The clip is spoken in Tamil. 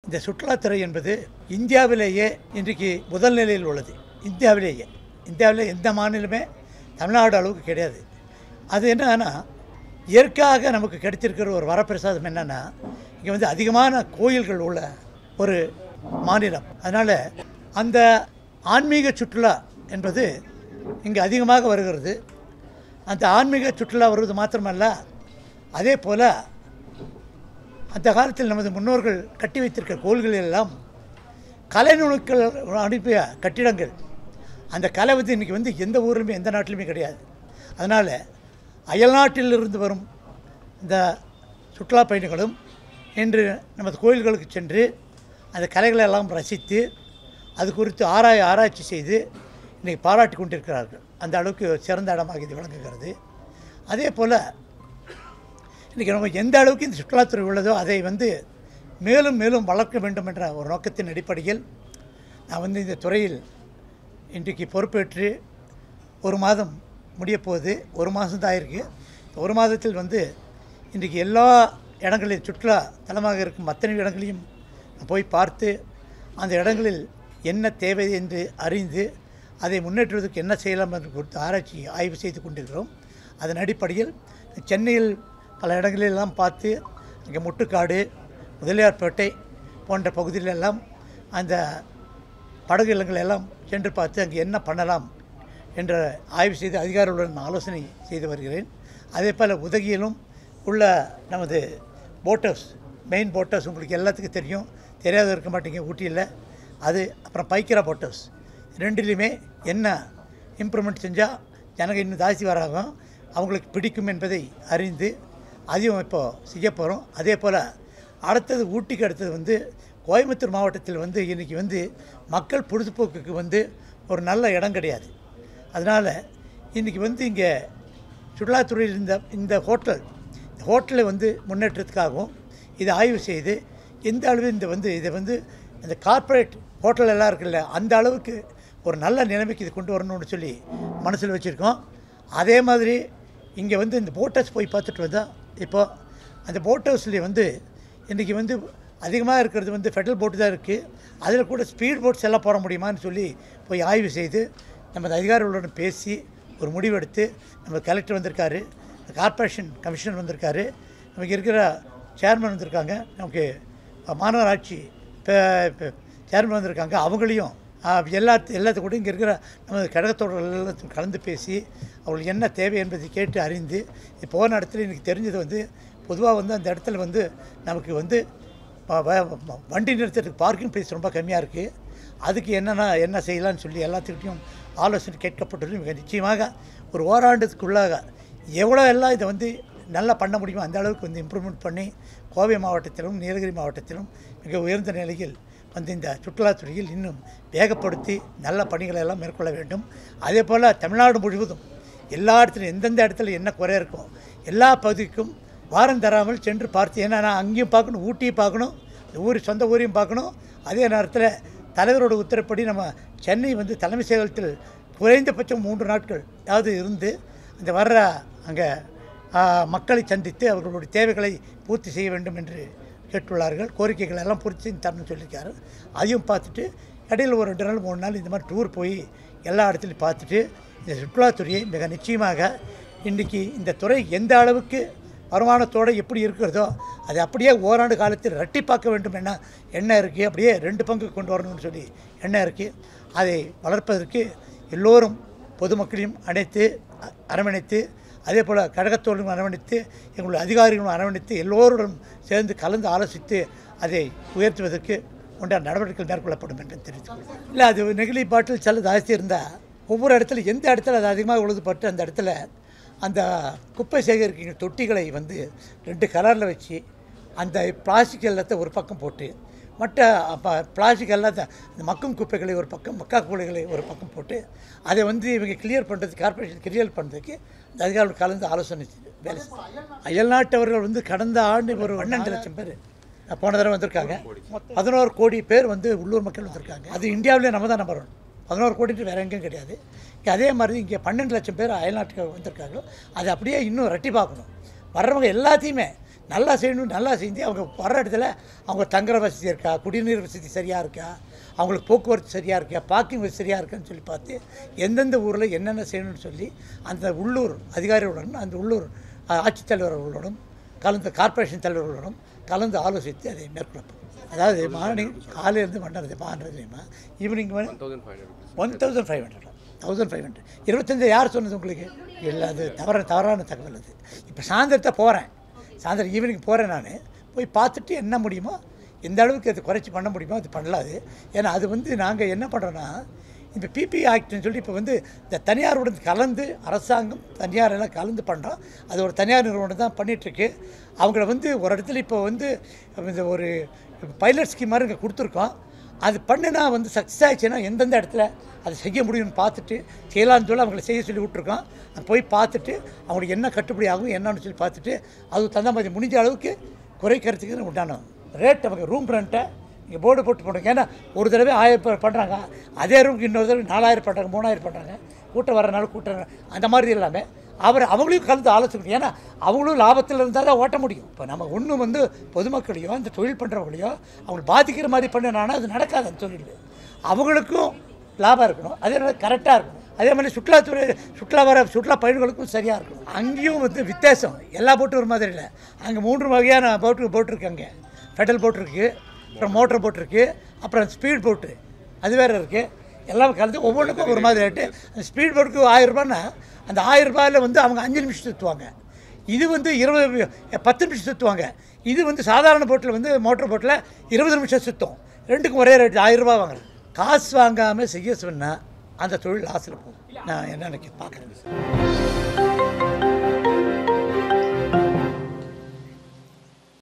இந்த சுற்றுலாத்துறை என்பது இந்தியாவிலேயே இன்றைக்கு முதல் நிலையில் உள்ளது இந்தியாவிலேயே இந்தியாவிலே எந்த மாநிலமே தமிழ்நாடு அளவுக்கு கிடையாது அது என்னன்னா இயற்கையாக நமக்கு கிடைத்திருக்கிற ஒரு வரப்பிரசாதம் என்னென்னா இங்கே வந்து அதிகமான கோயில்கள் உள்ள ஒரு மாநிலம் அதனால் அந்த ஆன்மீக சுற்றுலா என்பது இங்கே அதிகமாக வருகிறது அந்த ஆன்மீக சுற்றுலா வருவது மாத்திரமல்ல அதே போல் அந்த காலத்தில் நமது முன்னோர்கள் கட்டி வைத்திருக்கிற கோயில்கள் எல்லாம் கலைநுணுக்கள் அனுப்பிய கட்டிடங்கள் அந்த கலை வந்து இன்றைக்கி வந்து எந்த ஊர்லையுமே எந்த நாட்டிலுமே கிடையாது அதனால் அயல்நாட்டிலிருந்து வரும் இந்த சுற்றுலா பயணிகளும் இன்று நமது கோயில்களுக்கு சென்று அந்த கலைகளை எல்லாம் ரசித்து அது குறித்து ஆராய ஆராய்ச்சி செய்து இன்றைக்கி பாராட்டி கொண்டிருக்கிறார்கள் அந்த அளவுக்கு சிறந்த இடமாக இது விளங்குகிறது அதே போல் இன்றைக்கி நம்ம எந்த அளவுக்கு இந்த சுற்றுலாத்துறை உள்ளதோ அதை வந்து மேலும் மேலும் வளர்க்க வேண்டும் என்ற ஒரு நோக்கத்தின் அடிப்படையில் நான் வந்து இந்த துறையில் இன்றைக்கு பொறுப்பேற்று ஒரு மாதம் முடியப் போகுது ஒரு மாதம் தான் ஆயிருக்கு இந்த ஒரு மாதத்தில் வந்து இன்றைக்கு எல்லா இடங்களில் சுற்றுலா தலமாக இருக்கும் அத்தனை இடங்களையும் நான் போய் பார்த்து அந்த இடங்களில் என்ன தேவை என்று அறிந்து அதை முன்னேற்றுவதற்கு என்ன செய்யலாம் என்று குறித்து ஆராய்ச்சி ஆய்வு செய்து கொண்டிருக்கிறோம் அதன் அடிப்படையில் சென்னையில் பல இடங்களிலெல்லாம் பார்த்து இங்கே முட்டுக்காடு முதலியார்பேட்டை போன்ற பகுதிகளெல்லாம் அந்த படகு இல்லங்கள் எல்லாம் சென்று பார்த்து அங்கே என்ன பண்ணலாம் என்ற ஆய்வு செய்து அதிகாரிகளுடன் ஆலோசனை செய்து வருகிறேன் அதே போல் உதகியிலும் உள்ள நமது boat house main boat house உங்களுக்கு எல்லாத்துக்கும் தெரியும் தெரியாத இருக்க மாட்டீங்க ஊட்டியில் அது அப்புறம் பைக்கிரா போட் ஹவுஸ் ரெண்டுலேயுமே என்ன இம்ப்ரூவ்மெண்ட் செஞ்சால் ஜனங்க இன்னும் ஜாஸ்தி வராகும் அவங்களுக்கு பிடிக்கும் என்பதை அறிந்து அதையும் இப்போது செய்ய போகிறோம் அதே போல் அடுத்தது ஊட்டிக்கு அடுத்தது வந்து கோயம்புத்தூர் மாவட்டத்தில் வந்து இன்றைக்கி வந்து மக்கள் பொழுதுபோக்குக்கு வந்து ஒரு நல்ல இடம் கிடையாது அதனால் இன்றைக்கி வந்து இங்கே சுற்றுலாத்துறையில் இந்த இந்த ஹோட்டல் இந்த ஹோட்டலை வந்து முன்னேற்றத்துக்காகவும் இதை ஆய்வு செய்து எந்த அளவு இந்த வந்து இதை வந்து இந்த கார்ப்பரேட் ஹோட்டல் எல்லாம் இருக்குல்ல அந்த அளவுக்கு ஒரு நல்ல நிலைமைக்கு இது கொண்டு வரணும்னு சொல்லி மனசில் வச்சுருக்கோம் அதே மாதிரி இங்கே வந்து இந்த போட் ஹவுஸ் போய் பார்த்துட்டு வந்தால் இப்போது அந்த போட் ஹவுஸ்லேயே வந்து இன்றைக்கி வந்து அதிகமாக இருக்கிறது வந்து ஃபெடரல் போட்டு தான் இருக்குது அதில் கூட ஸ்பீட் போட்ஸ் எல்லாம் போட முடியுமான்னு சொல்லி போய் ஆய்வு செய்து நமது அதிகாரிகளுடன் பேசி ஒரு முடிவெடுத்து நம்ம கலெக்டர் வந்திருக்காரு கார்ப்பரேஷன் கமிஷனர் வந்திருக்காரு நமக்கு இருக்கிற சேர்மன் வந்திருக்காங்க நமக்கு மாநகராட்சி சேர்மன் வந்திருக்காங்க அவங்களையும் எல்லா எல்லாத்து கூட இங்கே இருக்கிற நமது கழகத்தோட எல்லாத்தையும் கலந்து பேசி அவங்களுக்கு என்ன தேவை என்பதை கேட்டு அறிந்து இப்போ போன இடத்துல எனக்கு தெரிஞ்சது வந்து பொதுவாக வந்து அந்த இடத்துல வந்து நமக்கு வந்து ப- வ- வண்டி நிறுத்தத்துக்கு பார்க்கிங் ப்ரைஸ் ரொம்ப கம்மியாக இருக்குது அதுக்கு என்னென்ன என்ன செய்யலாம்னு சொல்லி எல்லாத்துக்கிட்டையும் ஆலோசனை கேட்கப்பட்டது மிக நிச்சயமாக ஒரு ஓராண்டுக்குள்ளாக எவ்வளோ எல்லாம் இதை வந்து நல்லா பண்ண முடியுமோ அந்த அளவுக்கு வந்து இம்ப்ரூவ்மெண்ட் பண்ணி கோவை மாவட்டத்திலும் நீலகிரி மாவட்டத்திலும் மிக உயர்ந்த நிலையில் வந்து இந்த சுற்றுலாத்துறையில் இன்னும் வேகப்படுத்தி நல்ல பணிகளை எல்லாம் மேற்கொள்ள வேண்டும் அதே போல் தமிழ்நாடு முழுவதும் எல்லா இடத்துலையும் எந்தெந்த இடத்துல என்ன குறை இருக்கும் எல்லா பகுதிக்கும் வாரம் தராமல் சென்று பார்த்து ஏன்னா நான் அங்கேயும் பார்க்கணும் ஊட்டியும் பார்க்கணும் இந்த ஊர் சொந்த ஊரையும் பார்க்கணும் அதே நேரத்தில் தலைவரோட உத்தரப்படி நம்ம சென்னை வந்து தலைமை செயலகத்தில் குறைந்தபட்சம் மூன்று நாட்கள் யாவது இருந்து அந்த வர்ற அங்கே மக்களை சந்தித்து அவர்களுடைய தேவைகளை பூர்த்தி செய்ய வேண்டும் என்று கேட்டுள்ளார்கள் கோரிக்கைகள் எல்லாம் பூர்த்தி செய்து தரணும்னு சொல்லியிருக்காரு அதையும் பார்த்துட்டு இடையில ஒரு ரெண்டு நாள் மூணு நாள் இந்த மாதிரி டூர் போய் எல்லா இடத்துலையும் பார்த்துட்டு இந்த சுற்றுலாத்துறையை மிக நிச்சயமாக இன்றைக்கி இந்த துறை எந்த அளவுக்கு வருமானத்தோடு எப்படி இருக்கிறதோ அதை அப்படியே ஓராண்டு காலத்தில் இரட்டிப்பாக்க வேண்டும் என்ன எண்ணம் இருக்குது அப்படியே ரெண்டு பங்கு கொண்டு வரணும்னு சொல்லி எண்ணம் இருக்குது அதை வளர்ப்பதற்கு எல்லோரும் பொதுமக்களையும் அணைத்து அ- அரவணைத்து அதே போல் கழகத்தோடும் அரவணைத்து எங்களுடைய அதிகாரிகளும் அரவணைத்து எல்லோருடன் சேர்ந்து கலந்து ஆலோசித்து அதை உயர்த்துவதற்கு உண்டான நடவடிக்கைகள் மேற்கொள்ளப்படும் என்று தெரிவித்துக் இல்லை அது நெகிழி பாட்டில் செல்ல ஜாஸ்தி இருந்தால் ஒவ்வொரு இடத்துல எந்த இடத்துல அது அதிகமாக உழுதுபட்டு அந்த இடத்துல அந்த குப்பை சேகரிக்கிற தொட்டிகளை வந்து ரெண்டு கலரில் வச்சு அந்த பிளாஸ்டிக் எல்லாத்தையும் ஒரு பக்கம் போட்டு மற்ற அப்போ பிளாஸ்டிக் எல்லாத்த இந்த மக்கும் குப்பைகளை ஒரு பக்கம் மக்கா குப்பைகளை ஒரு பக்கம் போட்டு அதை வந்து இவங்க கிளியர் பண்ணுறதுக்கு கார்பரேஷன் கிளியர் பண்ணுறதுக்கு இந்த அதிகாரிகள் கலந்து ஆலோசனை செய்து வேலை செய்து அயல்நாட்டவர்கள் வந்து கடந்த ஆண்டு ஒரு பன்னெண்டு லட்சம் பேர் போன தடவை வந்திருக்காங்க பதினோரு கோடி பேர் வந்து உள்ளூர் மக்கள் வந்திருக்காங்க அது இந்தியாவிலே நம்ம தான் நம்பர் ஒன் பதினோரு கோடிட்டு வேறு எங்கேயும் கிடையாது இங்கே அதே மாதிரி இங்கே பன்னெண்டு லட்சம் பேர் அயல்நாட்டுக்கு வந்திருக்காங்க அதை அப்படியே இன்னும் ரெட்டி பார்க்கணும் வர்றவங்க எல்லாத்தையுமே நல்லா செய்யணும் நல்லா செஞ்சு அவங்க வர்ற இடத்துல அவங்க தங்குற வசதி இருக்கா குடிநீர் வசதி சரியாக இருக்கா அவங்களுக்கு போக்குவரத்து சரியாக இருக்கா பார்க்கிங் வசதி சரியாக இருக்கான்னு சொல்லி பார்த்து எந்தெந்த ஊரில் என்னென்ன செய்யணும்னு சொல்லி அந்த உள்ளூர் அதிகாரிகளுடன் அந்த உள்ளூர் அஹ், ஆட்சித்தலைவர்களுடன் கலந்து கார்ப்பரேஷன் தலைவர்களுடன் கலந்து ஆலோசித்து அதை மேற்கொள்ளப்படும் அதாவது மார்னிங் காலையிலேருந்து பண்ணுறது பண்ணுறதுமா ஈவினிங் வந்து one thousand five hundred thousand five hundred இருபத்தஞ்சு யார் சொன்னது உங்களுக்கு இல்லை அது தவற தவறான தகவல் அது இப்போ சாயந்தரத்தை போகிறேன் சாயந்தரம் ஈவினிங் போகிறேன் நான் போய் பார்த்துட்டு என்ன முடியுமோ எந்த அளவுக்கு அது குறைச்சி பண்ண முடியுமோ அது பண்ணலாம் அது ஏன்னா அது வந்து நாங்கள் என்ன பண்ணுறோன்னா இப்போ பிபி ஆக்ட்னு சொல்லி இப்போ வந்து இந்த தனியாருடன் கலந்து அரசாங்கம் தனியார் எல்லாம் கலந்து பண்ணுறோம் அது ஒரு தனியார் நிறுவனம் தான் பண்ணிகிட்ருக்கு அவங்கள வந்து ஒரு இடத்துல இப்போ வந்து இந்த ஒரு பைலட் ஸ்கீம் மாதிரி இங்கே கொடுத்துருக்கோம் அது பண்ணுனா வந்து சக்ஸஸ் ஆயிடுச்சுன்னா எந்தெந்த இடத்துல அதை செய்ய முடியும்னு பார்த்துட்டு செய்யலாம்னு சொல்லி அவங்களை செய்ய சொல்லி விட்ருக்கோம் அது போய் பார்த்துட்டு அவங்களுக்கு என்ன கட்டுப்படி ஆகும் என்னன்னு சொல்லி பார்த்துட்டு அது தகுந்த மாதிரி முடிஞ்ச அளவுக்கு குறைக்கிறதுக்கு உண்டான ரேட் அவங்க ரூம் ரெண்ட்டை இங்கே போர்டு போட்டு போடுங்க ஏன்னா ஒரு தடவை ஆயிரம் பேர் பண்ணுறாங்க அதே ரூமுக்கு இன்னொரு தடவை நாலாயிரம் பண்ணுறாங்க மூணாயிரம் பண்ணுறாங்க கூட்டம் வரனால கூட்டம் அந்த மாதிரி இல்லாமல் அவர் அவங்களையும் கலந்து ஆலோசிக்கணும் ஏன்னா அவங்களும் லாபத்தில் இருந்தால் தான் ஓட்ட முடியும் இப்போ நம்ம ஒன்றும் வந்து பொதுமக்களையோ இந்த தொழில் பண்ணுறவங்களையோ அவங்களை பாதிக்கிற மாதிரி பண்ணினானா அது நடக்காது அந்த தொழில் அவங்களுக்கும் லாபம் இருக்கணும் அதே மாதிரி கரெக்டாக இருக்கணும் அதே மாதிரி சுற்றுலாத்துறை சுற்றுலா வர சுற்றுலா பயணிகளுக்கும் சரியாக இருக்கணும் அங்கேயும் வந்து வித்தியாசம் எல்லா போட்டும் ஒரு மாதிரி இல்லை அங்கே மூன்று வகையான போட்டு போட் இருக்கு அங்கே பெடல் போட் இருக்குது அப்புறம் மோட்டர் போட் இருக்குது அப்புறம் ஸ்பீட் போட்டு அது வேறு இருக்குது எல்லாம் கலந்து ஒவ்வொன்றுக்கும் ஒரு மாதிரி ரேட்டு அந்த ஸ்பீட் போட்டுக்கு ஆயிரம் ரூபான்னா அந்த ஆயிரம் ரூபாயில் வந்து அவங்க அஞ்சு நிமிஷம் சுற்றுவாங்க இது வந்து இருபது பத்து நிமிஷம் சுற்றுவாங்க இது வந்து சாதாரண போட்டில் வந்து மோட்டர் போட்டில் இருபது நிமிஷம் சுற்றும் ரெண்டுக்கும் ஒரே ரேட் ஆயிரம் ரூபாய் வாங்குறேன் காசு வாங்காமல் செய்ய சொன்னால் அந்த தொழில் லாஸில் போகும் நான் என்ன பார்க்குறேன்